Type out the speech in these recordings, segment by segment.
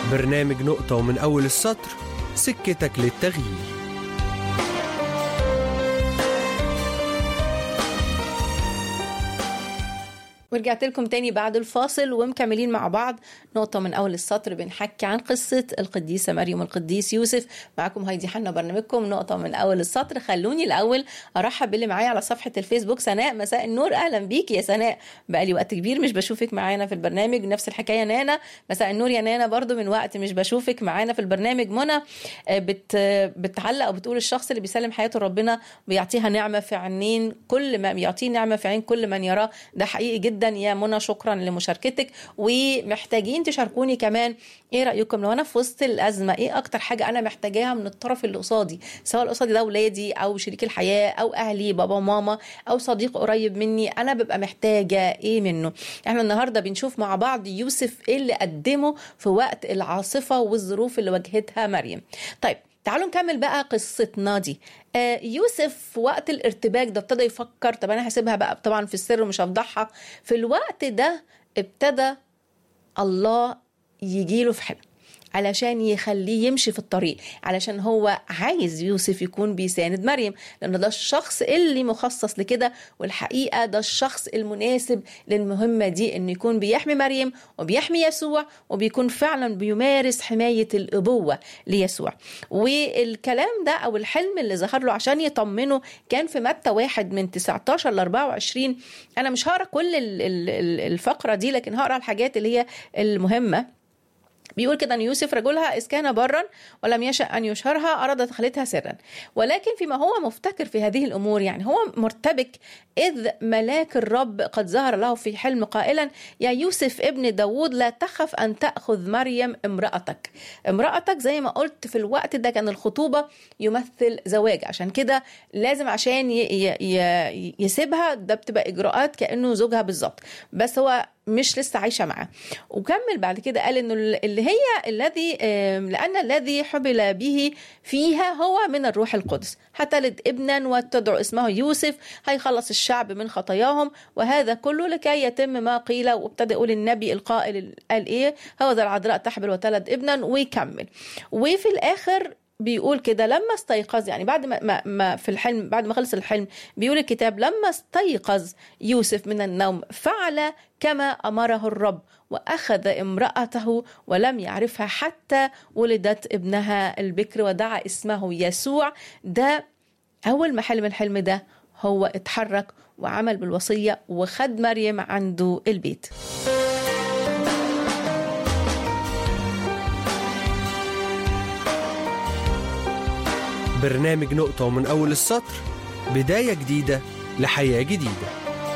برنامج نقطة ومن أول السطر سكتك للتغيير ورجعت لكم تاني بعد الفاصل ومكملين مع بعض نقطة من أول السطر بنحكي عن قصة القديسة مريم والقديس يوسف معكم هايدي حنا برنامجكم نقطة من أول السطر خلوني الأول أرحب باللي معايا على صفحة الفيسبوك سناء مساء النور أهلا بيك يا سناء بقالي وقت كبير مش بشوفك معانا في البرنامج نفس الحكاية نانا مساء النور يا نانا برضو من وقت مش بشوفك معانا في البرنامج منى بت بتعلق وبتقول الشخص اللي بيسلم حياته لربنا بيعطيها نعمة في عينين كل ما بيعطيه نعمة في عين كل من يراه ده حقيقي جدا جدا يا منى شكرا لمشاركتك ومحتاجين تشاركوني كمان ايه رايكم لو انا في وسط الازمه ايه اكتر حاجه انا محتاجاها من الطرف اللي قصادي سواء اللي قصادي ده اولادي او شريك الحياه او اهلي بابا وماما او صديق قريب مني انا ببقى محتاجه ايه منه احنا النهارده بنشوف مع بعض يوسف ايه اللي قدمه في وقت العاصفه والظروف اللي واجهتها مريم طيب تعالوا نكمل بقى قصتنا دي آه يوسف في وقت الارتباك ده ابتدى يفكر طب انا هسيبها بقى طبعا في السر ومش هفضحها في الوقت ده ابتدى الله يجيله في حلم علشان يخليه يمشي في الطريق علشان هو عايز يوسف يكون بيساند مريم لان ده الشخص اللي مخصص لكده والحقيقه ده الشخص المناسب للمهمه دي انه يكون بيحمي مريم وبيحمي يسوع وبيكون فعلا بيمارس حمايه الابوه ليسوع والكلام ده او الحلم اللي ظهر له عشان يطمنه كان في متى واحد من 19 ل 24 انا مش هقرا كل الفقره دي لكن هقرا الحاجات اللي هي المهمه بيقول كده ان يوسف رجلها اذ كان برا ولم يشا ان يشهرها اراد تخليتها سرا ولكن فيما هو مفتكر في هذه الامور يعني هو مرتبك اذ ملاك الرب قد ظهر له في حلم قائلا يا يوسف ابن داوود لا تخف ان تاخذ مريم امراتك امراتك زي ما قلت في الوقت ده كان الخطوبه يمثل زواج عشان كده لازم عشان يسيبها ده بتبقى اجراءات كانه زوجها بالظبط بس هو مش لسه عايشه معاه وكمل بعد كده قال انه اللي هي الذي لان الذي حبل به فيها هو من الروح القدس هتلد ابنا وتدعو اسمه يوسف هيخلص الشعب من خطاياهم وهذا كله لكي يتم ما قيل وابتدى يقول النبي القائل قال ايه هذا العذراء تحبل وتلد ابنا ويكمل وفي الاخر بيقول كده لما استيقظ يعني بعد ما, ما, ما في الحلم بعد ما خلص الحلم بيقول الكتاب لما استيقظ يوسف من النوم فعل كما امره الرب واخذ امراته ولم يعرفها حتى ولدت ابنها البكر ودعا اسمه يسوع ده اول ما حلم الحلم ده هو اتحرك وعمل بالوصيه وخد مريم عنده البيت برنامج نقطة ومن أول السطر بداية جديدة لحياة جديدة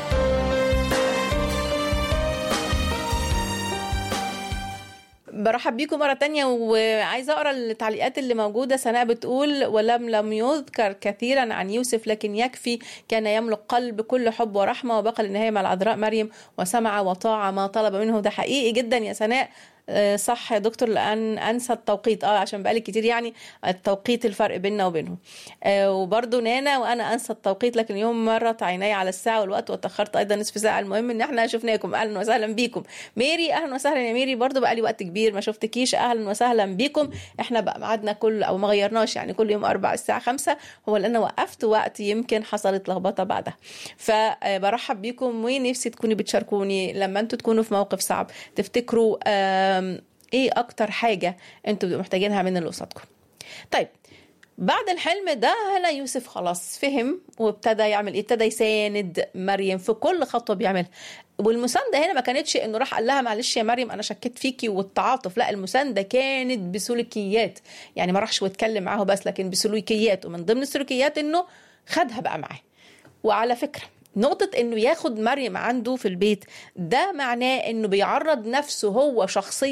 برحب بيكم مرة تانية وعايزة أقرأ التعليقات اللي موجودة سناء بتقول ولم لم يذكر كثيرا عن يوسف لكن يكفي كان يملك قلب كل حب ورحمة وبقى للنهاية مع العذراء مريم وسمع وطاع ما طلب منه ده حقيقي جدا يا سناء صح يا دكتور لان انسى التوقيت اه عشان بقالي كتير يعني التوقيت الفرق بيننا وبينهم آه وبرده نانا وانا انسى التوقيت لكن يوم مرت عيني على الساعه والوقت واتاخرت ايضا نصف ساعه المهم ان احنا شفناكم اهلا وسهلا بيكم ميري اهلا وسهلا يا ميري برده بقالي وقت كبير ما شفتكيش اهلا وسهلا بيكم احنا بقى ميعادنا كل او ما غيرناش يعني كل يوم اربع الساعه خمسة هو لان وقفت وقت يمكن حصلت لخبطه بعدها فبرحب بيكم ونفسي تكوني بتشاركوني لما انتوا تكونوا في موقف صعب تفتكروا ايه اكتر حاجه انتوا بتبقوا محتاجينها من اللي قصادكم طيب بعد الحلم ده هنا يوسف خلاص فهم وابتدى يعمل ايه ابتدى يساند مريم في كل خطوه بيعملها والمسانده هنا ما كانتش انه راح قال لها معلش يا مريم انا شكيت فيكي والتعاطف لا المسانده كانت بسلوكيات يعني ما راحش واتكلم معاه بس لكن بسلوكيات ومن ضمن السلوكيات انه خدها بقى معاه وعلى فكره نقطة انه ياخد مريم عنده في البيت ده معناه انه بيعرض نفسه هو شخصيا